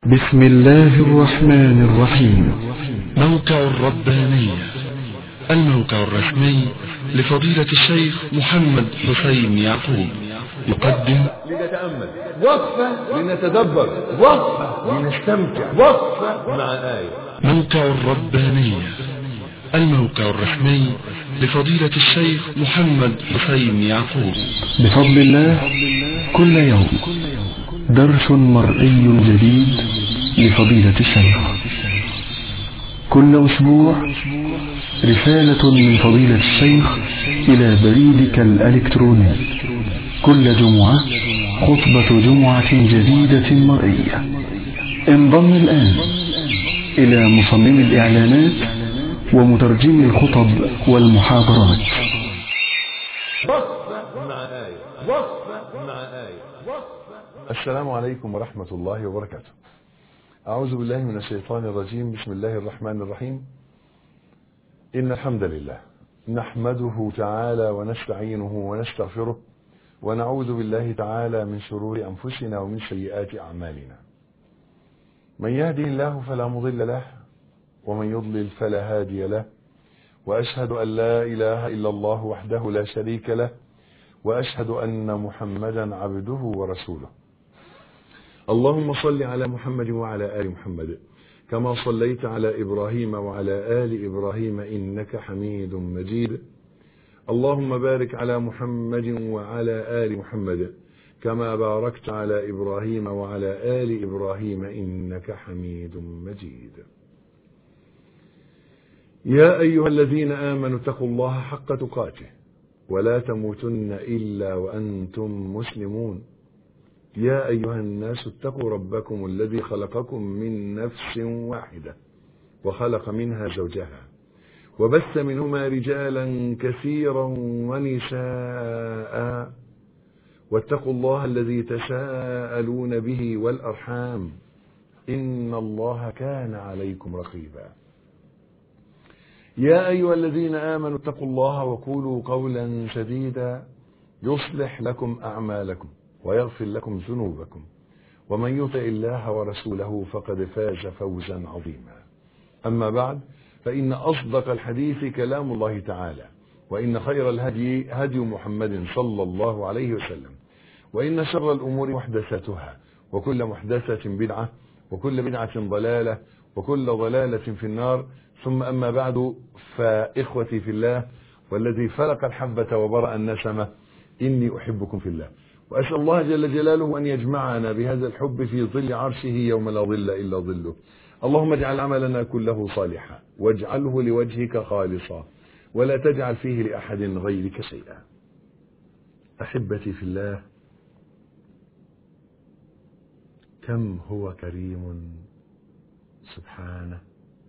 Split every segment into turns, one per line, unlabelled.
بسم الله الرحمن الرحيم
موقع الربانية الموقع الرسمي لفضيلة الشيخ محمد حسين يعقوب يقدم
لنتأمل وقفة لنتدبر وقفة لنستمتع وقفة مع آية
موقع الربانية الموقع الرسمي لفضيلة الشيخ محمد حسين يعقوب
بفضل الله كل يوم درس مرئي جديد لفضيلة الشيخ كل أسبوع رسالة من فضيلة الشيخ إلى بريدك الإلكتروني كل جمعة خطبة جمعة جديدة مرئية انضم الآن إلى مصمم الإعلانات ومترجم الخطب والمحاضرات
وقفة مع آية وقفة مع آية وقفة السلام عليكم ورحمة الله وبركاته أعوذ بالله من الشيطان الرجيم بسم الله الرحمن الرحيم إن الحمد لله نحمده تعالى ونستعينه ونستغفره ونعوذ بالله تعالى من شرور أنفسنا ومن سيئات أعمالنا من يهدي الله فلا مضل له ومن يضلل فلا هادي له وأشهد أن لا إله إلا الله وحده لا شريك له وأشهد أن محمدا عبده ورسوله اللهم صل على محمد وعلى آل محمد كما صليت على إبراهيم وعلى آل إبراهيم إنك حميد مجيد اللهم بارك على محمد وعلى آل محمد كما باركت على إبراهيم وعلى آل إبراهيم إنك حميد مجيد يا أيها الذين آمنوا اتقوا الله حق تقاته ولا تموتن إلا وأنتم مسلمون يا أيها الناس اتقوا ربكم الذي خلقكم من نفس واحدة وخلق منها زوجها وبث منهما رجالا كثيرا ونساء واتقوا الله الذي تساءلون به والأرحام إن الله كان عليكم رقيبا يا أيها الذين آمنوا اتقوا الله وقولوا قولا سديدا يصلح لكم أعمالكم ويغفر لكم ذنوبكم ومن يطع الله ورسوله فقد فاز فوزا عظيما أما بعد فإن أصدق الحديث كلام الله تعالى وإن خير الهدي هدي محمد صلى الله عليه وسلم وإن شر الأمور محدثاتها وكل محدثة بدعة وكل بدعة ضلالة وكل ضلالة في النار ثم أما بعد فإخوتي في الله والذي فلق الحبة وبرأ النسمة إني أحبكم في الله وأسأل الله جل جلاله أن يجمعنا بهذا الحب في ظل عرشه يوم لا ظل إلا ظله اللهم اجعل عملنا كله صالحا واجعله لوجهك خالصا ولا تجعل فيه لأحد غيرك شيئا أحبتي في الله كم هو كريم سبحانه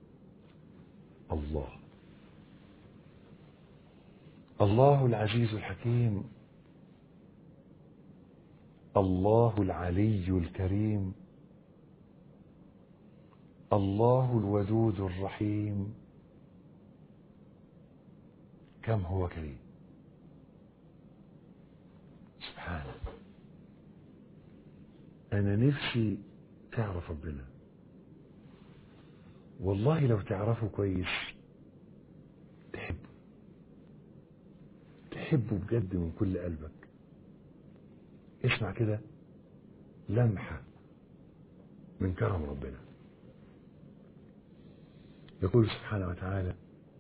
الله الله العزيز الحكيم الله العلي الكريم الله الودود الرحيم كم هو كريم سبحانه انا نفسي تعرف ربنا والله لو تعرفه كويس تحبه تحبه بجد من كل قلبك اسمع كده لمحة من كرم ربنا يقول سبحانه وتعالى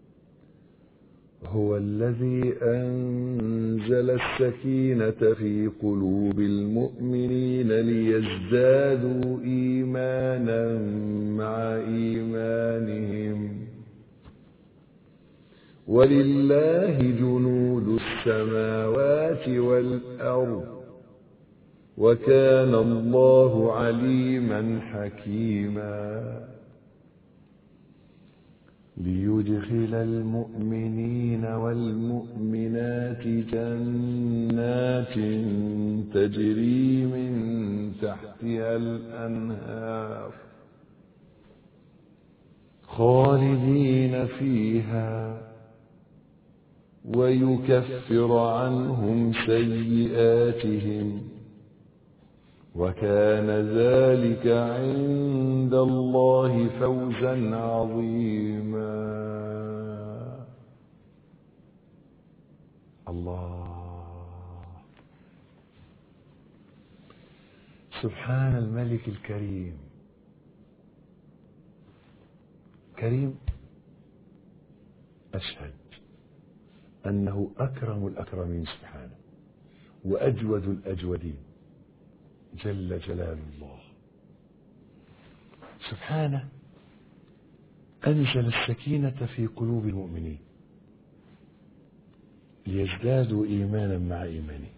هو الذي أنزل السكينة في قلوب المؤمنين ليزدادوا إيمانا مع إيمانهم ولله جنود السماوات والأرض وكان الله عليما حكيما ليدخل المؤمنين والمؤمنات جنات تجري من تحتها الأنهار خالدين فيها ويكفر عنهم سيئاتهم وكان ذلك عند عند الله فوزا عظيما الله سبحان الملك الكريم كريم أشهد أنه أكرم الأكرمين سبحانه وأجود الأجودين جل جلال الله سبحانه أنزل السكينة في قلوب المؤمنين ليزدادوا إيمانا مع إيمانهم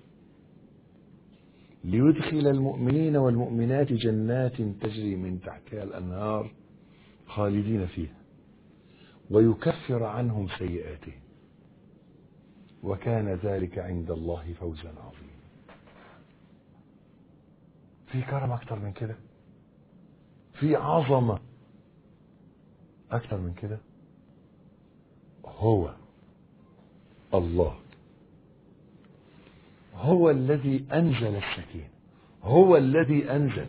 ليدخل المؤمنين والمؤمنات جنات تجري من تحتها الأنهار خالدين فيها ويكفر عنهم سيئاتهم وكان ذلك عند الله فوزا عظيما في كرم أكتر من كده في عظمة أكتر من كده هو الله هو الذي أنزل السكينة هو الذي أنزل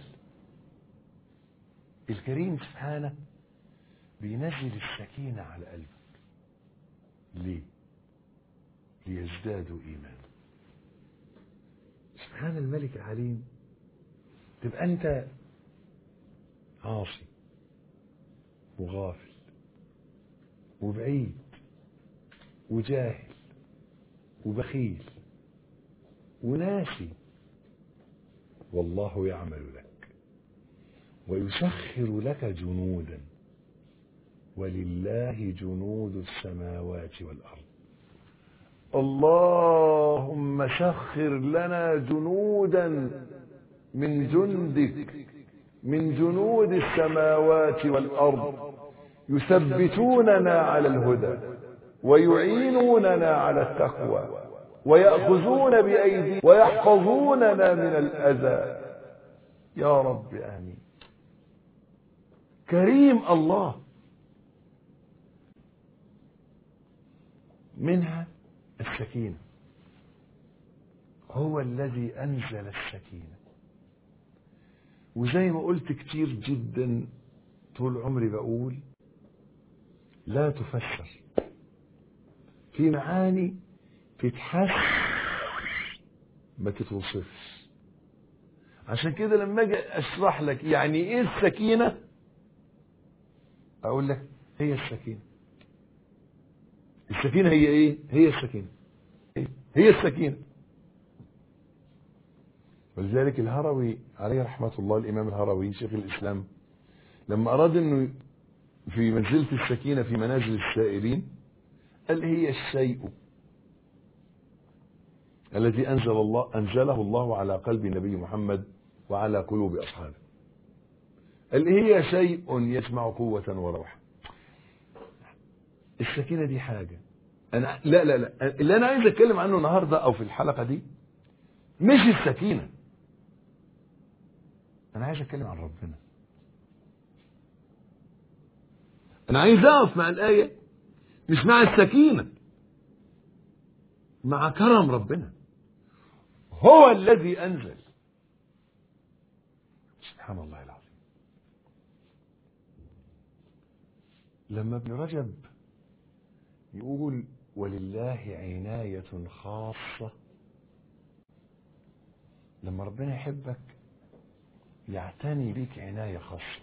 الكريم سبحانه بينزل السكينة على قلبك ليه ليزدادوا إيمانا سبحان الملك العليم تبقى أنت عاصي وغافل وبعيد وجاهل وبخيل وناسي والله يعمل لك ويسخر لك جنودا ولله جنود السماوات والارض اللهم سخر لنا جنودا من جندك من جنود السماوات والارض يثبتوننا على الهدى ويعينوننا على التقوى ويأخذون بأيدي ويحفظوننا من الأذى يا رب آمين كريم الله منها السكينة هو الذي أنزل السكينة وزي ما قلت كتير جدا طول عمري بقول لا تفسر في معاني تتحس ما تتوصفش عشان كده لما اجي اشرح لك يعني ايه السكينة اقول لك هي السكينة السكينة هي ايه هي السكينة هي السكينة ولذلك الهروي عليه رحمة الله الإمام الهروي شيخ الإسلام لما أراد أنه في منزلة السكينة في منازل السائرين قال هي الشيء الذي أنزل الله أنزله الله على قلب النبي محمد وعلى قلوب أصحابه قال هي شيء يجمع قوة وروحة السكينة دي حاجة أنا لا لا لا اللي أنا عايز أتكلم عنه النهاردة أو في الحلقة دي مش السكينة أنا عايز أتكلم عن ربنا أنا عايز أقف مع الآية مش مع السكينة مع كرم ربنا هو الذي أنزل سبحان الله العظيم لما ابن رجب يقول ولله عناية خاصة لما ربنا يحبك يعتني بيك عناية خاصة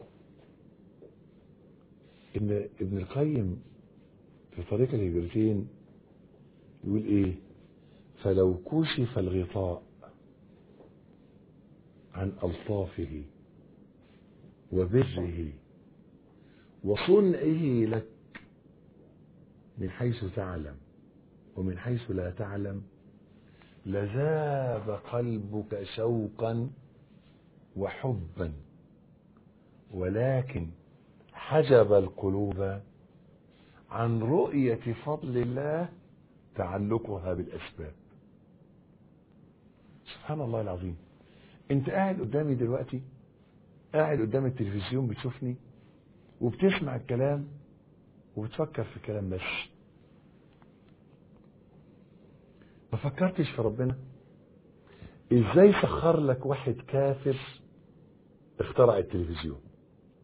ابن ابن القيم في طريق الهجرتين يقول ايه فلو كشف الغطاء عن ألطافه وبره وصنعه لك من حيث تعلم ومن حيث لا تعلم لذاب قلبك شوقا وحبا ولكن حجب القلوب عن رؤية فضل الله تعلقها بالأسباب سبحان الله العظيم انت قاعد قدامي دلوقتي قاعد قدام التلفزيون بتشوفني وبتسمع الكلام وبتفكر في الكلام بس ما فكرتش في ربنا ازاي سخر لك واحد كافر اخترع التلفزيون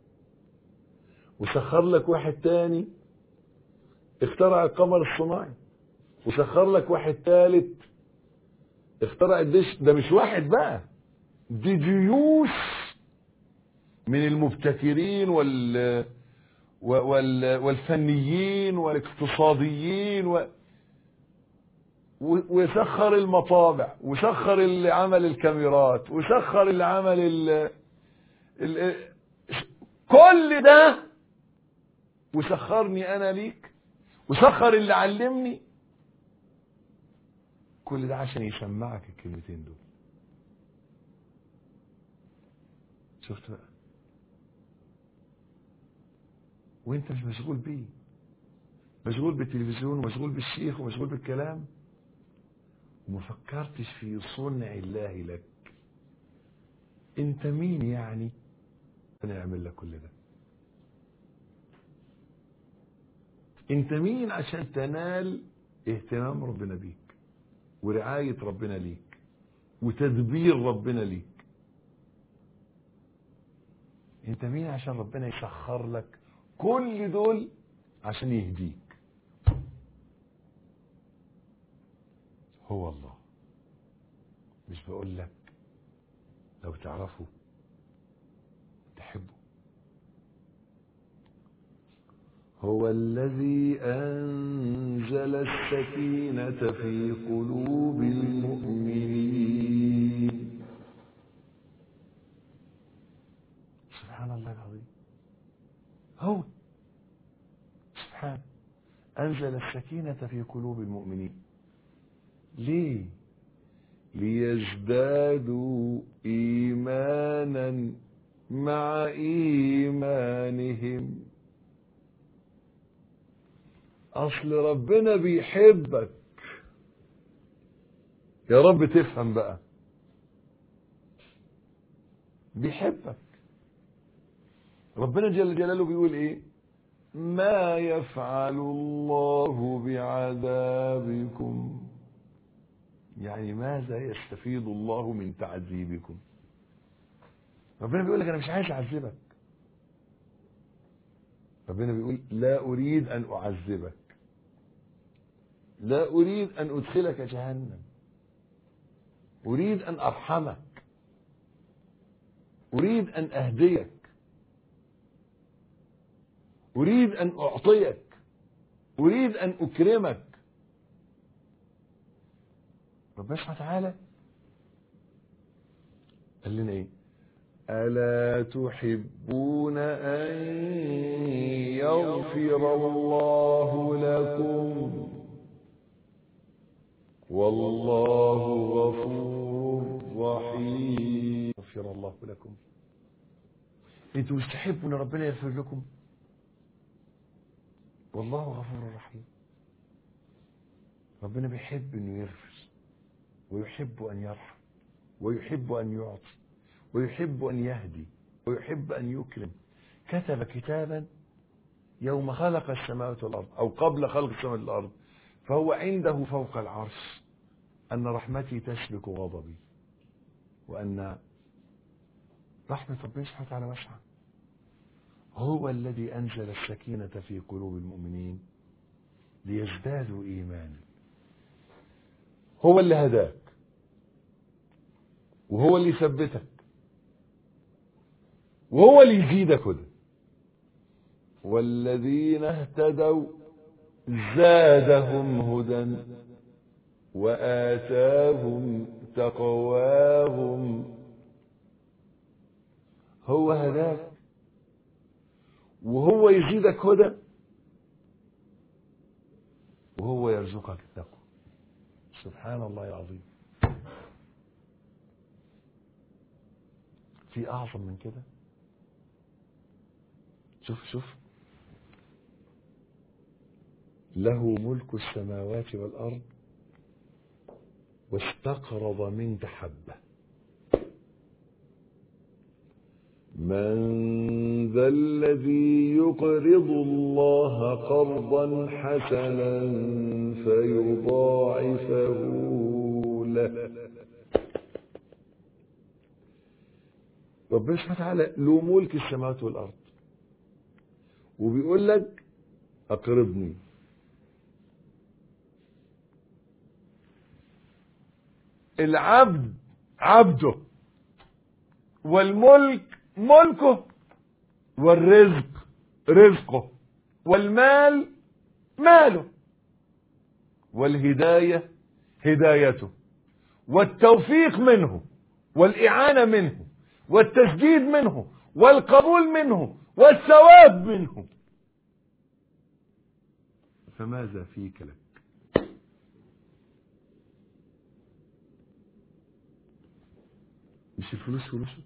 وسخر لك واحد تاني اخترع القمر الصناعي وسخر لك واحد تالت اخترع الدش ده مش واحد بقى دي جيوش من المبتكرين وال وال والفنيين والاقتصاديين و... وسخر المطابع وسخر اللي عمل الكاميرات وسخر اللي عمل ال... ال... كل ده وسخرني انا ليك وسخر اللي علمني كل ده عشان يسمعك الكلمتين دول شفت بقى وانت مش مشغول بيه مشغول بالتلفزيون ومشغول بالشيخ ومشغول بالكلام وما فكرتش في صنع الله لك انت مين يعني انا اعمل لك كل ده انت مين عشان تنال اهتمام ربنا بيك ورعاية ربنا ليك وتدبير ربنا ليك انت مين عشان ربنا يسخر لك كل دول عشان يهديك هو الله مش بقول لك لو تعرفه تحبه هو الذي أنزل السكينة في قلوب المؤمنين سبحان الله العظيم هو سبحان أنزل السكينة في قلوب المؤمنين ليه ليزدادوا إيمانا مع إيمانهم أصل ربنا بيحبك يا رب تفهم بقى بيحبك ربنا جل جلاله بيقول ايه ما يفعل الله بعذابكم يعني ماذا يستفيد الله من تعذيبكم ربنا بيقول لك انا مش عايز اعذبك ربنا بيقول لا اريد ان اعذبك لا اريد ان ادخلك جهنم اريد ان ارحمك اريد ان اهديك اريد ان اعطيك اريد ان اكرمك ربنا سبحانه وتعالى قال لنا ايه ألا تحبون أن يغفر الله لكم والله غفور رحيم يغفر الله لكم انتوا مش تحبوا ان ربنا يغفر لكم والله غفور رحيم ربنا بيحب انه يغفر ويحب ان يرحم ويحب ان يعطي ويحب ان يهدي ويحب ان يكرم كتب كتابا يوم خلق السماوات والارض او قبل خلق السماوات والارض فهو عنده فوق العرش ان رحمتي تسبق غضبي وان رحمه ربنا سبحانه وتعالى واسعه هو الذي انزل السكينه في قلوب المؤمنين ليزدادوا ايمانا هو اللي هداك وهو اللي يثبتك وهو اللي يزيدك هدى والذين اهتدوا زادهم هدى وآتاهم تقواهم هو هداك وهو يزيدك هدى وهو يرزقك التقوى سبحان الله العظيم في أعظم من كده شوف شوف له ملك السماوات والأرض واستقرض من حبة من ذا الذي يقرض الله قرضا حسنا فيضاعفه له ربنا سبحانه وتعالى له ملك السماوات والأرض وبيقول لك اقرضني العبد عبده والملك ملكه والرزق رزقه والمال ماله والهداية هدايته والتوفيق منه والإعانة منه والتسديد منه والقبول منه والثواب منه فماذا فيك لك مش الفلوس فلوسه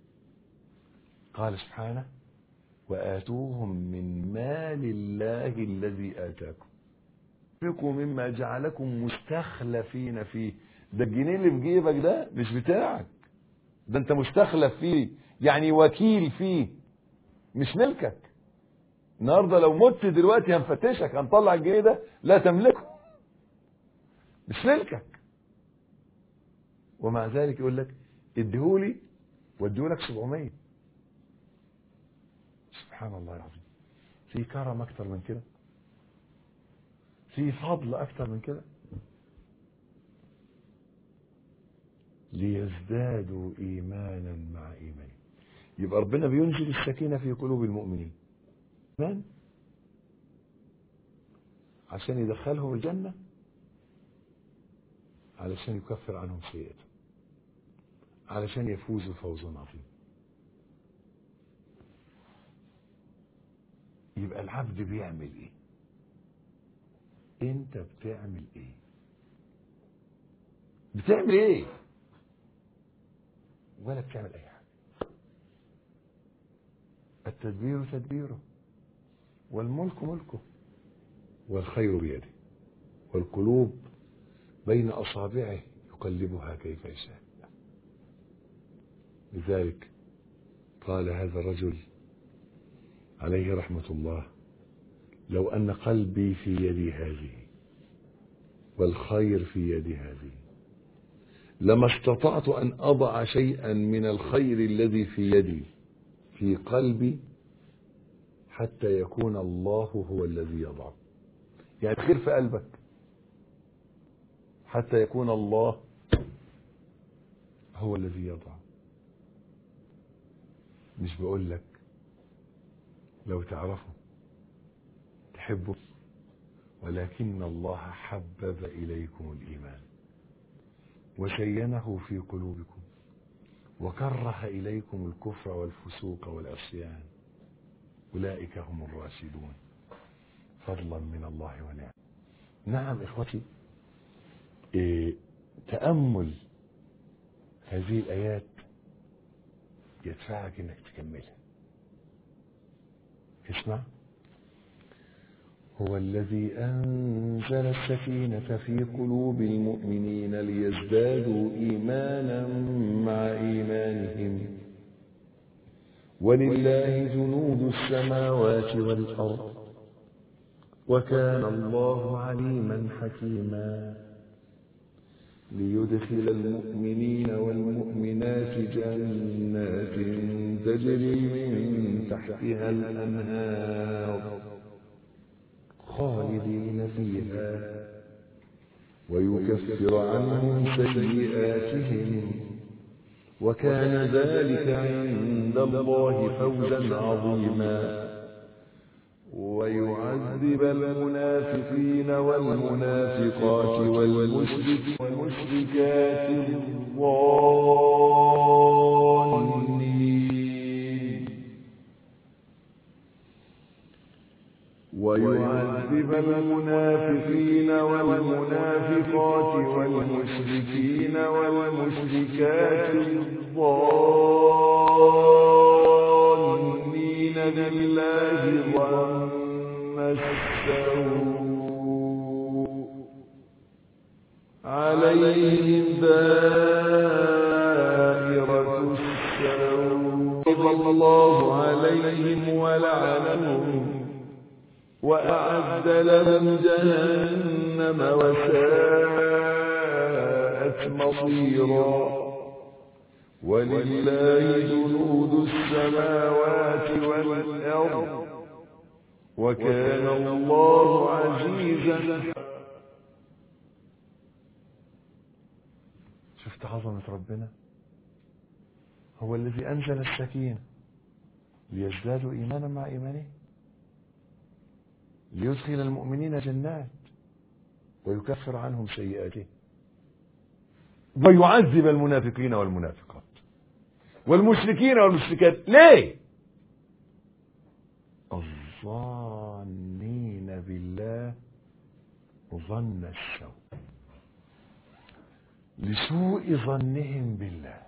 قال سبحانه وآتوهم من مال الله الذي آتاكم انفقوا مما جعلكم مستخلفين فيه ده الجنيه اللي في جيبك ده مش بتاعك ده انت مستخلف فيه يعني وكيل فيه مش ملكك النهارده لو مت دلوقتي هنفتشك هنطلع الجنيه ده لا تملكه مش ملكك ومع ذلك يقول لك اديهولي واديهولك 700 سبحان الله العظيم في كرم اكتر من كده في فضل اكتر من كده ليزدادوا ايمانا مع ايمان يبقى ربنا بينزل السكينه في قلوب المؤمنين ايمان عشان يدخلهم الجنه علشان يكفر عنهم سيئاتهم علشان يفوزوا فوزا عظيما يبقى العبد بيعمل ايه انت بتعمل ايه بتعمل ايه ولا بتعمل اي حاجه التدبير تدبيره والملك ملكه والخير بيده والقلوب بين اصابعه يقلبها كيف يشاء لذلك قال هذا الرجل عليه رحمة الله لو أن قلبي في يدي هذه والخير في يدي هذه لما استطعت أن أضع شيئا من الخير الذي في يدي في قلبي حتى يكون الله هو الذي يضعه يعني الخير في قلبك حتى يكون الله هو الذي يضعه مش بقول لك لو تعرفوا تحبوا ولكن الله حبب إليكم الإيمان وزينه في قلوبكم وكره إليكم الكفر والفسوق والعصيان أولئك هم الراشدون فضلا من الله ونعم نعم إخوتي إيه تأمل هذه الآيات يدفعك انك تكملها اسمع هو الذي أنزل السكينة في قلوب المؤمنين ليزدادوا إيمانا مع إيمانهم ولله جنود السماوات والأرض وكان الله عليما حكيما ليدخل المؤمنين والمؤمنات جنات تجري من تحتها الأنهار خالدين فيها ويكفر عنهم سيئاتهم وكان ذلك عند الله فوزا عظيما ويعذب المنافقين والمنافقات والمشرك والمشركات الظالمين ويعذب المنافقين والمنافقات والمشركين والمشركات الظالمين بالله ظن السوء عليهم دائرة السوء الله عليهم ولعنهم وأعد لهم جهنم وساءت مصيرا ولله جنود السماوات والأرض وكان الله عزيزا شفت عظمة ربنا هو الذي أنزل السكينة ليزدادوا إيمانا مع إيمانهم ليدخل المؤمنين جنات ويكفر عنهم سيئاتهم ويعذب المنافقين والمنافقات والمشركين والمشركات ليه الظانين بالله ظن السوء لسوء ظنهم بالله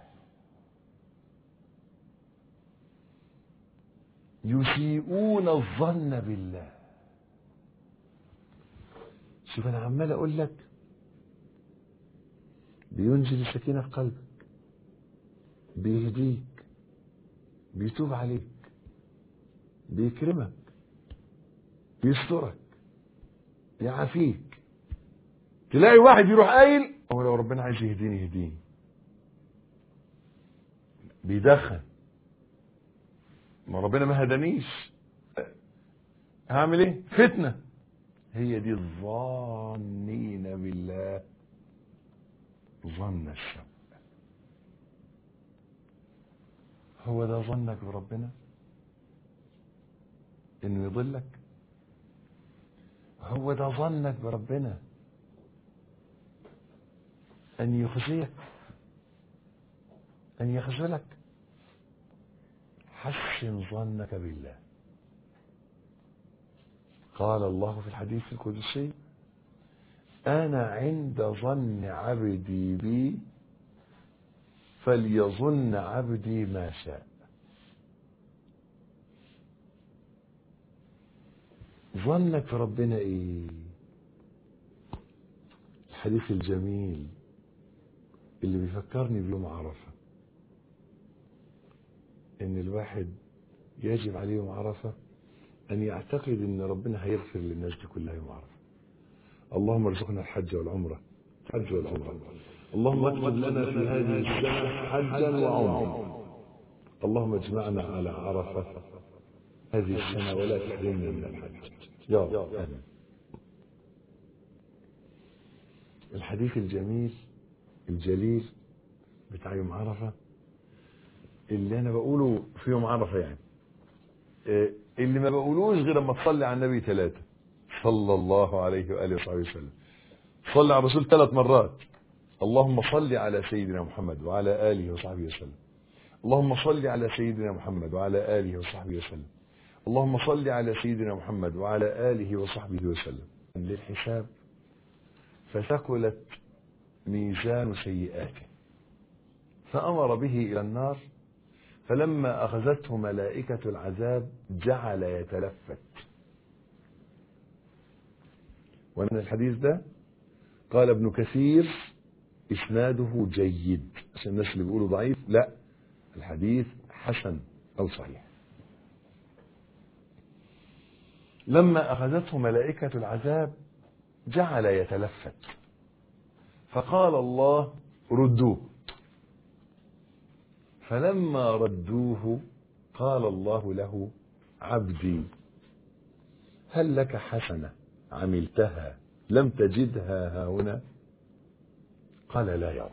يسيئون الظن بالله شوف انا عمال اقول لك بينزل السكينه في قلبك بيهديك بيتوب عليك بيكرمك بيسترك يعافيك تلاقي واحد يروح قايل هو لو ربنا عايز يهديني يهديني بيدخن ما ربنا ما هدانيش هعمل ايه فتنه هي دي الظانين بالله ظن السوء هو ده ظنك بربنا انه يضلك هو ده ظنك بربنا ان يخزيك ان يخذلك حسن ظنك بالله قال الله في الحديث القدسي انا عند ظن عبدي بي فليظن عبدي ما شاء ظنك في ربنا ايه الحديث الجميل اللي بيفكرني بيوم عرفة ان الواحد يجب عليه يوم عرفة ان يعتقد ان ربنا هيغفر للناس دي كلها يوم عرفة اللهم ارزقنا الحج والعمرة الحج والعمرة اللهم اكتب لنا في هذه السنة حجا وعمرة اللهم اجمعنا على عرفة هذه السنة ولا تحرمنا من الحج يا رب آمين الحديث الجميل الجليل بتاع يوم عرفة اللي انا بقوله في يوم عرفة يعني إيه اللي ما بقولوش غير اما تصلي على النبي ثلاثة صلى الله عليه وآله وصحبه وسلم صلي على الرسول ثلاث مرات اللهم صل على سيدنا محمد وعلى آله وصحبه وسلم اللهم صل على سيدنا محمد وعلى آله وصحبه وسلم اللهم صل على سيدنا محمد وعلى آله وصحبه وسلم للحساب فثقلت ميزان سيئاته فأمر به إلى النار فلما أخذته ملائكة العذاب جعل يتلفت ومن الحديث ده قال ابن كثير إسناده جيد عشان الناس اللي بيقولوا ضعيف لا الحديث حسن أو صحيح لما أخذته ملائكة العذاب جعل يتلفت فقال الله ردوه فلما ردوه قال الله له عبدي هل لك حسنة عملتها لم تجدها هنا قال لا يا رب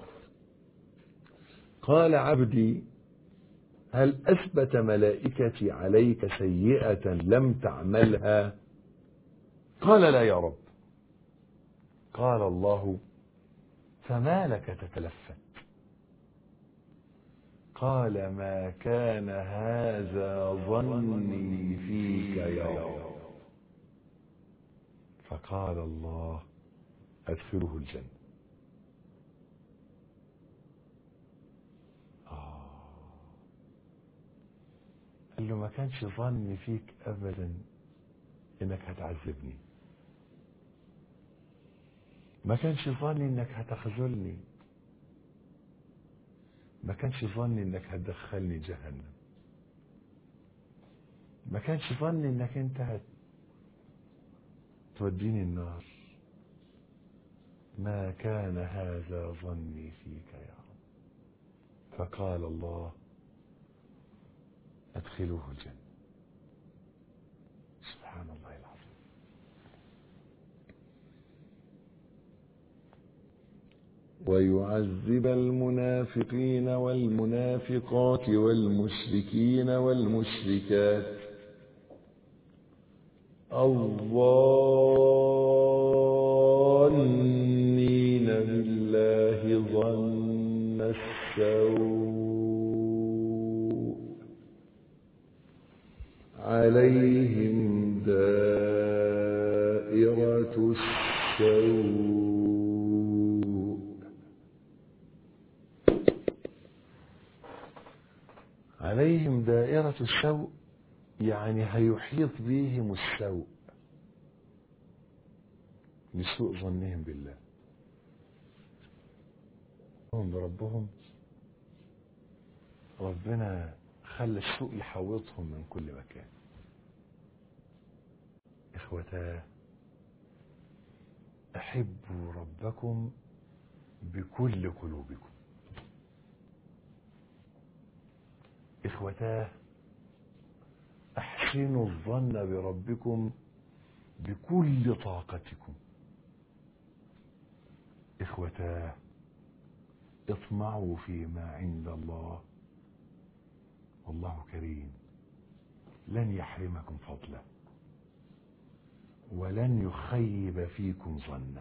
قال عبدي هل أثبت ملائكتي عليك سيئة لم تعملها قال لا يا رب قال الله فما لك تتلفت قال ما كان هذا ظني فيك يا رب فقال الله أدخله الجنة قال له ما كانش ظني فيك ابدا انك هتعذبني ما كانش ظني انك هتخذلني ما كانش ظني انك هتدخلني جهنم ما كانش ظني انك انت هتوديني النار ما كان هذا ظني فيك يا رب فقال الله أدخلوه الجنة سبحان الله العظيم ويعذب المنافقين والمنافقات والمشركين والمشركات الظانين بالله ظن السوء عليهم دائرة السوء عليهم دائرة السوء يعني هيحيط بهم السوء لسوء ظنهم بالله هم بربهم ربنا خلى السوء يحوطهم من كل مكان إخوتاه أحبوا ربكم بكل قلوبكم إخوتاه أحسنوا الظن بربكم بكل طاقتكم إخوتاه اطمعوا فيما عند الله والله كريم لن يحرمكم فضله ولن يخيب فيكم ظنه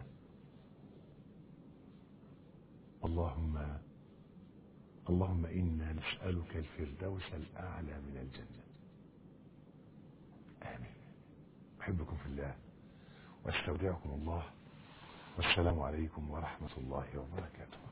اللهم اللهم إنا نسألك الفردوس الأعلى من الجنة آمين أحبكم في الله واستودعكم الله والسلام عليكم ورحمة الله وبركاته